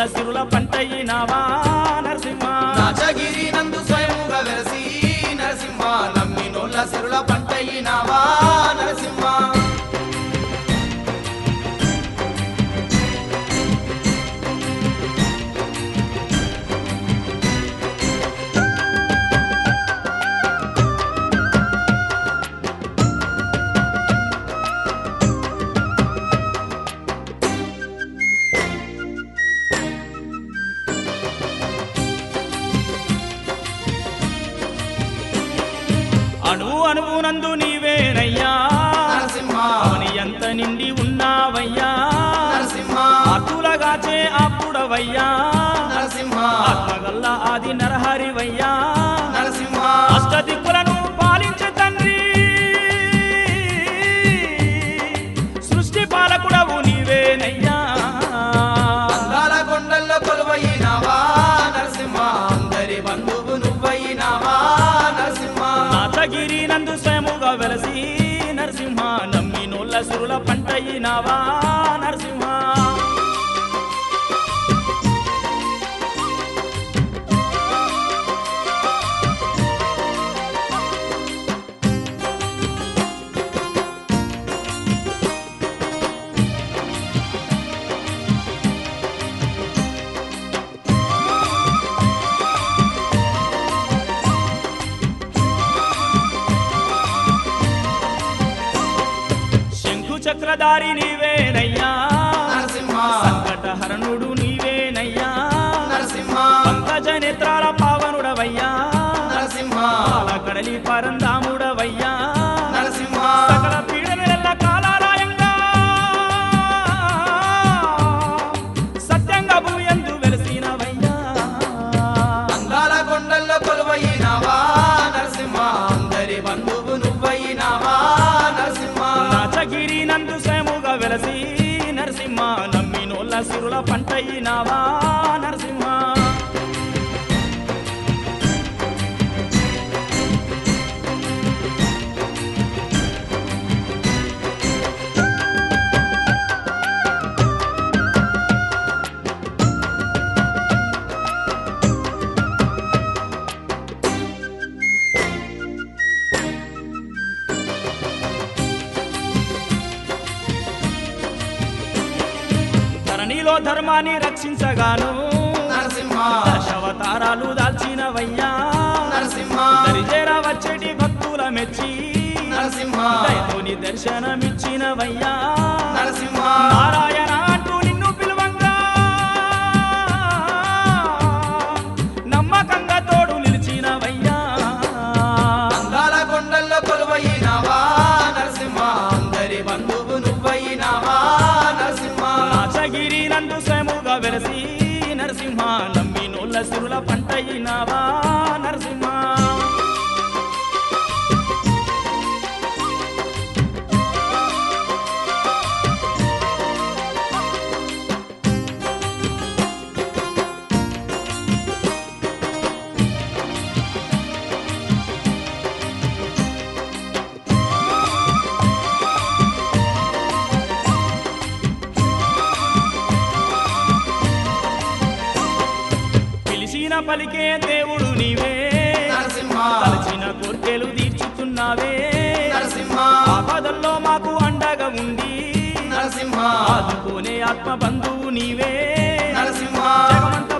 సిరుల పంటయినావా నరసింహ రాజగిరి నందు స్వయముగా వెలసి నరసింహ నమ్మినోళ్ళ సిరుల పంటయినావా నరసింహ అణు అణువునందు నీవేనయ్యా నరసింహ అవని ఎంత నిండి ఉన్నావయ్యా నరసింహ ఆతులగాచే అప్పుడవయ్యా నరసింహ ఆత్మగల్ల ఆది నరహరివయ్యా నరసింహ అష్టదిక్కులను పాలించే తండ్రి సృష్టి పాలకుడవు నీవేనయ్యా అందాల కొండల్లో కొలువైనావా నరసింహ అందరి బంధువు నువ్వైనావా నరసింహ నాథగిరి నందు స్వయముగా వెలసి నరసింహ నమ్మి నోళ్ళ సురుల పంటయినావా నరసింహ శంకు చక్రధారి నీవేనయ్యా నరసింహ సంకటహరణుడు నీవేనయ్యా నరసింహ పంకజ నేత్రాల పావనుడవయ్యా నరసింహ పాల కడలి పరందాముడవయ్యా నరసింహ సకల పీడనెల్ల కాలాలయంగా సత్యంగా భూయందు వెలసినవయ్యా అందాల కొండల్లో కొలువైనావా నరసింహ అందరి బంధువు నువ్వైనావా నరసింహ నాచగిరి నందు స్వయముగా వెలసి నరసింహ నమ్మి నోళ్ళ సిరుల పంటయినావా నరసింహ ధరణిలో ధర్మాన్ని రక్షించగాను నరసింహ దశావతారాలు దాల్చినవయ్యా నరసింహ దరిజేర వచ్చేటి భక్తుల మెచ్చి నరసింహ దయతోని దర్శనమిచ్చినవయ్యా నరసింహ నారాయణ అంటూ నిన్ను పిలువంగా నమ్మకంగా తోడు నిలిచినవయ్యా అందాల కొండల్లో కొలువైనావా నరసింహ అందరి బంధువు నువ్వైనావా నరసింహ నాచగిరి నందు స్వయముగా వెలసి నరసింహ నమ్మి నోళ్ళ సిరుల పంటయినావా నరసింహ పిలిచిన పలికే దేవుడు నీవే నరసింహ తలచిన కోర్కెలు తీర్చుతున్నావే నరసింహ ఆపదల్లో మాకు అండగా ఉండి నరసింహ ఆదుకోనే ఆత్మ బంధువు నీవే నరసింహ జగమంత